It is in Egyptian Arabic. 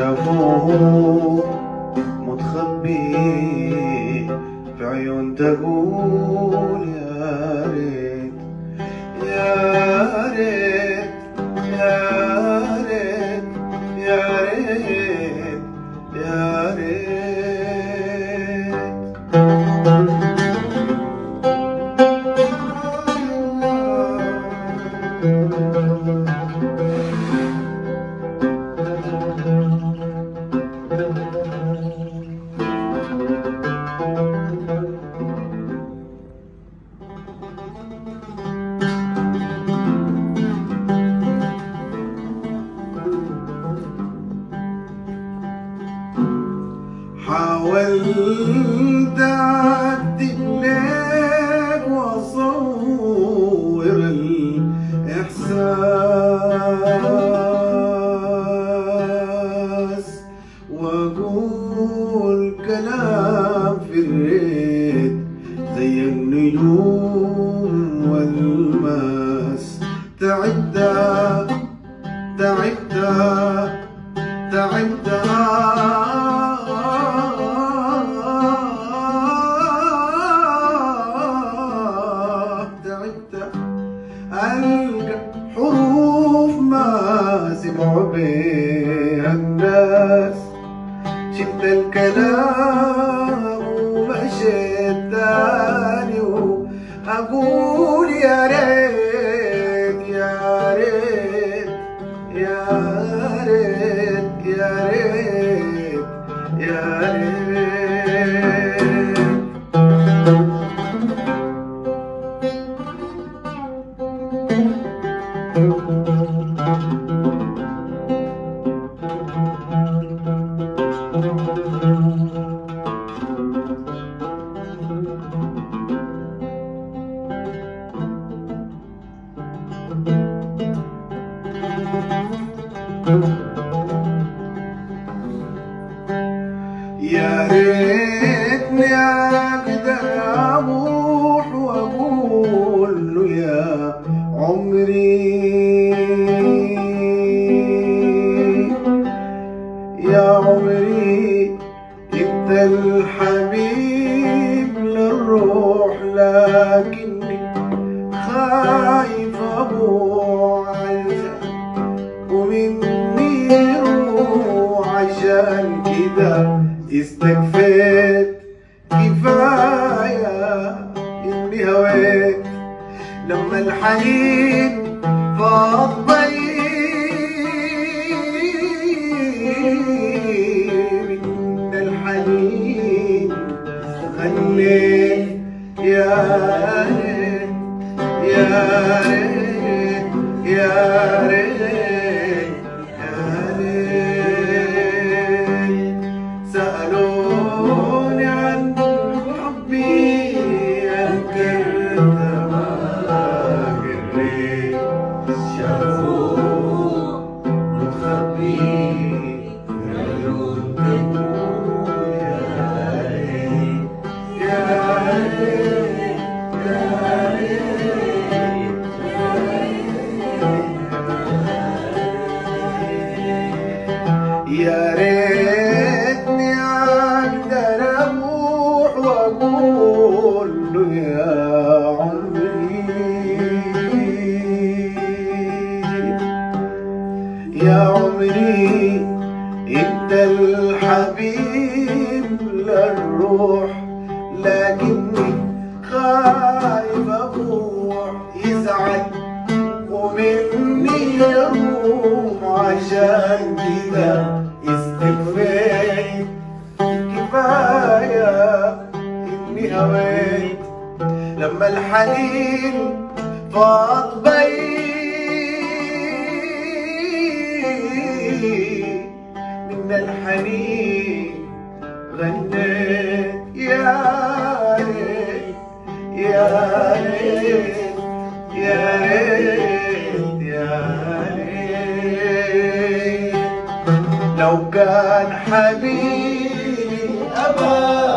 شافوه متخبي في عيون تقول يا ريت يا ريت يا ريت يا ريت يا ريت حاولت اكتب لك واصور الاحساس واقول كلام في الريت زي النجوم والماس تعبت تعبت تعبت تعبت ألقى حروف ما سمعوا بيها الناس شلت الكلام ومشيت تاني وأقول يا ريت يا ريت يا ريت يا ريت يا ريت يا ريتني اقدر اروح واقول له يا عمري يا عمري انت الحبيب للروح لكني خايف ابوع عشان ومني روح عشان كده استكفيت كفاية إني هويت لما الحنين فاض ضيق من الحنين غنيت يا ريت يا ريت يا ريت يا ريت سألوني عن حبي أنكرت ما قريت شافوه مخبي عيون تقول يا ريت يا ريت يا ريت يا ريتني اقدر اروح واقول له يا عمري يا عمري انت الحبيب للروح لكني خايف اروح يزعل ومني يروم عشان كده استكفيت كفاية إني هويت لما الحنين فاض بي من الحنين غنيت يا ريت يا ريت يا ريت يا ريت لو كان حبيبي أبا